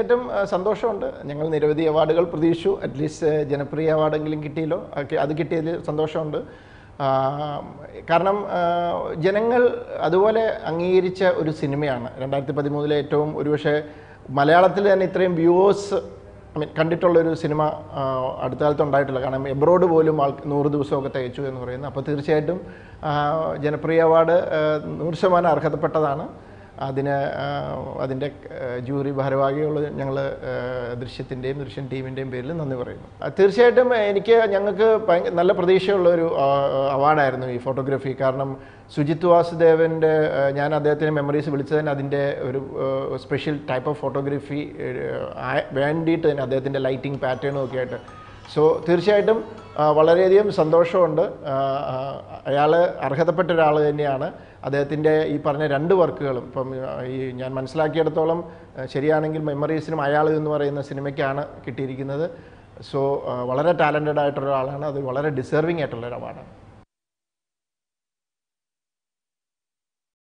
തീർച്ചയായിട്ടും ആ, സന്തോഷമുണ്ട് ഞങ്ങൾ നിരവധി അവാർഡുകൾ പ്രതീക്ഷിച്ചു അറ്റ്ലീസ്റ്റ് ജനപ്രിയ അവാർഡെങ്കിലും കിട്ടിയല്ലോ ഒക്കെ അത് കിട്ടിയതിൽ സന്തോഷമുണ്ട് ആ, കാരണം ആ, ജനങ്ങൾ അതുപോലെ അംഗീകരിച്ച ഒരു സിനിമയാണ് രണ്ടായിരത്തി പതിമൂന്നിലെ ഏറ്റവും ഒരുപക്ഷെ മലയാളത്തിൽ തന്നെ ഇത്രയും വ്യൂവേഴ്സ് ഐ മീൻ കണ്ടിട്ടുള്ള ഒരു സിനിമ ആ, അടുത്ത കാലത്ത് ഉണ്ടായിട്ടില്ല കാരണം എബ്രോഡ് പോലും ആൾ നൂറ് ദിവസമൊക്കെ തികച്ചു എന്ന് പറയുന്നത് അപ്പോൾ തീർച്ചയായിട്ടും ആ, ജനപ്രിയ അവാർഡ് ആ, നൂറ് ശതമാനം അർഹതപ്പെട്ടതാണ് അതിന് ആ, അതിൻ്റെ ജൂറി ഭാരവാഹികൾ ഞങ്ങൾ ദൃശ്യത്തിൻ്റെയും ദൃശ്യം ടീമിൻ്റെയും പേരിൽ നന്ദി പറയുന്നു ആ, തീർച്ചയായിട്ടും എനിക്ക് ഞങ്ങൾക്ക് ഭയങ്കര നല്ല പ്രതീക്ഷയുള്ള ഒരു ആ, അവാർഡായിരുന്നു ഈ ഫോട്ടോഗ്രാഫി കാരണം സുജിത് വാസുദേവൻ്റെ ആ, ഞാൻ അദ്ദേഹത്തിന് മെമ്മറീസ് വിളിച്ചതിന് അതിൻ്റെ ഒരു സ്പെഷ്യൽ ടൈപ്പ് ഓഫ് ഫോട്ടോഗ്രാഫി വേണ്ടിയിട്ട് തന്നെ അദ്ദേഹത്തിൻ്റെ ലൈറ്റിംഗ് പാറ്റേണും ഒക്കെ ആയിട്ട് സോ തീർച്ചയായിട്ടും ആ, വളരെയധികം സന്തോഷമുണ്ട് അയാൾ അർഹതപ്പെട്ട ഒരാൾ തന്നെയാണ് അദ്ദേഹത്തിൻ്റെ ഈ പറഞ്ഞ രണ്ട് വർക്കുകളും ഇപ്പം ആ, ഈ ഞാൻ മനസ്സിലാക്കിയിടത്തോളം ആ, ശരിയാണെങ്കിൽ മെമ്മറീസിനും അയാൾ എന്ന് പറയുന്ന സിനിമയ്ക്കാണ് കിട്ടിയിരിക്കുന്നത് സോ വളരെ ടാലൻറ്റഡ് ആയിട്ടുള്ള ഒരാളാണ് അത് വളരെ ഡിസേർവിംഗ് ആയിട്ടുള്ള ഒരു അവാർഡാണ്